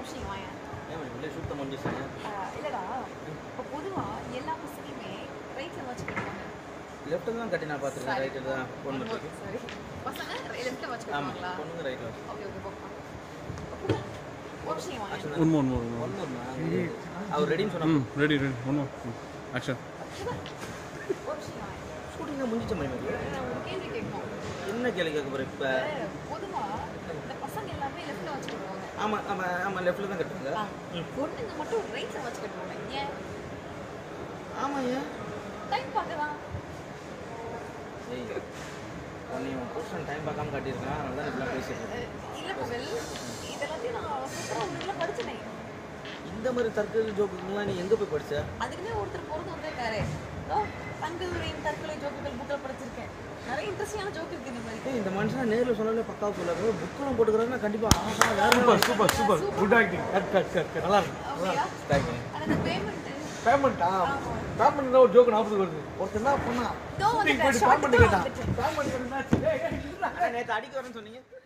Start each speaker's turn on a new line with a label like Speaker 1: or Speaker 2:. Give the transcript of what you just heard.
Speaker 1: நிமிஷம் வாங்க
Speaker 2: ஏன் உள்ளே சுத்தம் வந்துச்சுங்க
Speaker 1: இல்லடா இப்போ பொதுவா எல்லா பசங்களுமே ரைட்ல வாட்ச் கட்டுவாங்க
Speaker 2: லெஃப்ட்டில் தான் கட்டி நான் பார்த்துருக்கேன் ரைட்டில் தான் பொண்ணு இருக்கு
Speaker 1: சாரி பசங்க லெஃப்ட்ல வாட்ச்
Speaker 2: ஆமாம்
Speaker 1: கட்டுவாங்களா
Speaker 2: பொண்ணுங்க ரைட்டில்
Speaker 1: ஓகே ஓகே போப்பா ஒரு நிமிஷம் வாங்க
Speaker 3: ஒன் மோர் ஒன் மோர்
Speaker 2: ஒன்று அவர் ரெடின்னு சொன்னா
Speaker 3: ம் ready ready one more action
Speaker 1: ஒரு நிமிஷம் வாங்க
Speaker 2: ஷூட்டிங் தான் முடிஞ்சிச்ச மாதிரி
Speaker 1: நான் ஒரு கேள்வி கேட்கணும்
Speaker 2: என்ன கேள்வி கேட்க போகிறேன் இப்போ
Speaker 1: பொதுவா இந்த பசங்க எல்லாமே லெஃப்ட்ல வாட்ச் கட்டுவாங்க
Speaker 2: ஆமாம் ஆமாம் ஆமாம் லெஃப்ட்டில் தான் கட்டுவாங்க
Speaker 1: ஆ. பொண்ணுங்க மட்டும் ரைட்ல வாட்ச் கட்டுவாங்க ஏன்
Speaker 2: ஆமாம் ஏன்
Speaker 1: டைம் பார்க்கலாம்
Speaker 2: ஏய் உன்னை உன் புருஷன் டைம் பார்க்காம காட்டியிருக்கான் அதனால தான் இப்படிலாம் பேசிட்டு இருக்கேன்.
Speaker 1: இல்ல புகழ் இதெல்லாத்தையும் நான் சூப்பரா உங்களுக்கு படிச்சனே
Speaker 2: இந்த மாதிரி தற்கொலை ஜோக்குங்கெல்லாம் நீ எங்கே போய் படிச்ச
Speaker 1: அதுக்குன்னே ஒருத்தர் பொறுத்து வந்திருக்காரு ஓ தங்கதுரையின் தற்கொலை ஜோக்குகள் புக்கில் படிச்சிருக்கேன் நிறைய இன்ட்ரெஸ்டிங்கான ஜோக் இருக்கு இந்த மாதிரி
Speaker 2: ஏய் இந்த மனுஷன் நேரில் சொன்னாலே பக்காவாக சொல்லாரு புக்கெல்லாம் போட்டுக்கிறாருன்னா கண்டிப்பாக ஆஹா வேறு
Speaker 4: super super good acting cut cut cut cut நல்லா இருக்கு
Speaker 1: அப்படியா
Speaker 2: தேங்க்யூ
Speaker 1: ஆனா இந்த பேமெண்ட்
Speaker 4: பேமெண்ட்டா பேமெண்ட் ஒரு ஜோக் ஞாபகத்துக்கு வருது ஒருத்தர் என்ன பண்ணா
Speaker 1: இதோ
Speaker 4: shooting
Speaker 1: வந்துட்டேன்
Speaker 4: போயிட்டு
Speaker 1: ஷார்ட்
Speaker 4: பேமெண்ட் கேட்டான்
Speaker 1: வந்துட்டேன்
Speaker 4: பேமெண்ட் என்னாச்சு
Speaker 2: நேற்று அடிக்க வரேன்னு சொன்னீங்க